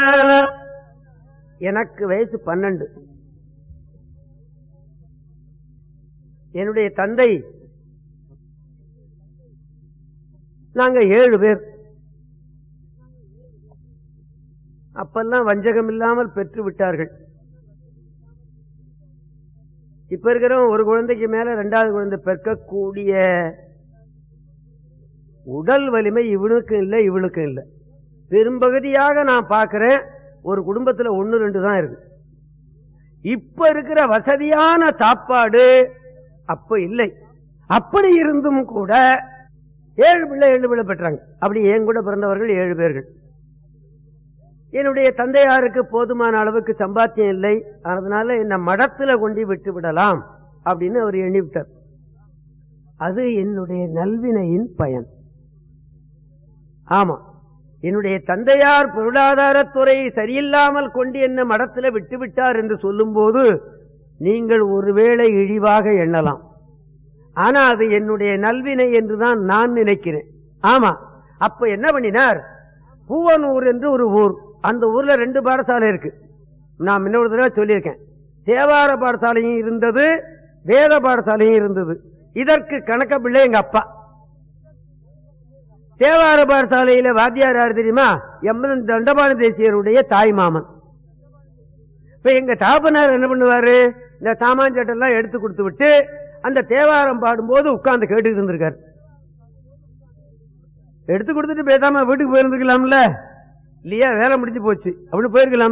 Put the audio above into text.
எனக்கு வயசு பன்னெண்டு என்னுடைய தந்தை நாங்க ஏழு பேர் அப்பெல்லாம் வஞ்சகம் இல்லாமல் பெற்று விட்டார்கள் இப்ப இருக்கிறவன் ஒரு குழந்தைக்கு மேல ரெண்டாவது குழந்தை பெற்கக்கூடிய உடல் வலிமை இவனுக்கும் இல்லை இவளுக்கும் இல்லை பெரும்பகுதியாக நான் பார்க்கிறேன் ஒரு குடும்பத்துல ஒன்னு ரெண்டு தான் இருக்கு இப்ப இருக்கிற வசதியான சாப்பாடு அப்ப இல்லை அப்படி இருந்தும் கூட ஏழு பிள்ளை ஏழு பிள்ளை பெற்றாங்க அப்படி என் கூட பிறந்தவர்கள் ஏழு பேர்கள் என்னுடைய தந்தையாருக்கு போதுமான அளவுக்கு சம்பாத்தியம் இல்லை அதனால என்ன மடத்துல கொண்டு விட்டு விடலாம் அப்படின்னு அவர் எண்ணிவிட்டார் அது என்னுடைய நல்வினையின் பயன் ஆமா என்னுடைய தந்தையார் பொருளாதாரத்துறை சரியில்லாமல் கொண்டு என்ன மடத்துல விட்டு விட்டார் என்று சொல்லும்போது நீங்கள் ஒருவேளை இழிவாக எண்ணலாம் ஆனா அது என்னுடைய நல்வினை என்றுதான் நான் நினைக்கிறேன் ஆமா அப்ப என்ன பண்ணினார் பூவனூர் என்று ஒரு ஊர் அந்த ஊர்ல ரெண்டு பாடசாலை இருக்கு நான் இன்னொரு தடவை சொல்லியிருக்கேன் தேவார பாடசாலையும் இருந்தது வேத பாடசாலையும் இருந்தது இதற்கு கணக்க பிள்ளை எங்க அப்பா தேவார பாடசாலையில வாத்தியார் யார் தெரியுமா எம்மன் தண்டபாணி தேசியருடைய தாய் மாமன் இப்ப எங்க தாப்பனார் என்ன பண்ணுவாரு இந்த சாமான்சட்டெல்லாம் எடுத்து கொடுத்து விட்டு அந்த தேவாரம் பாடும்போது உட்கார்ந்து கேட்டுட்டு இருந்திருக்காரு எடுத்து கொடுத்துட்டு பேசாம வீட்டுக்கு போயிருந்துக்கலாம்ல இல்லையா வேலை முடிஞ்சு போச்சு அப்படின்னு போயிருக்கலாம்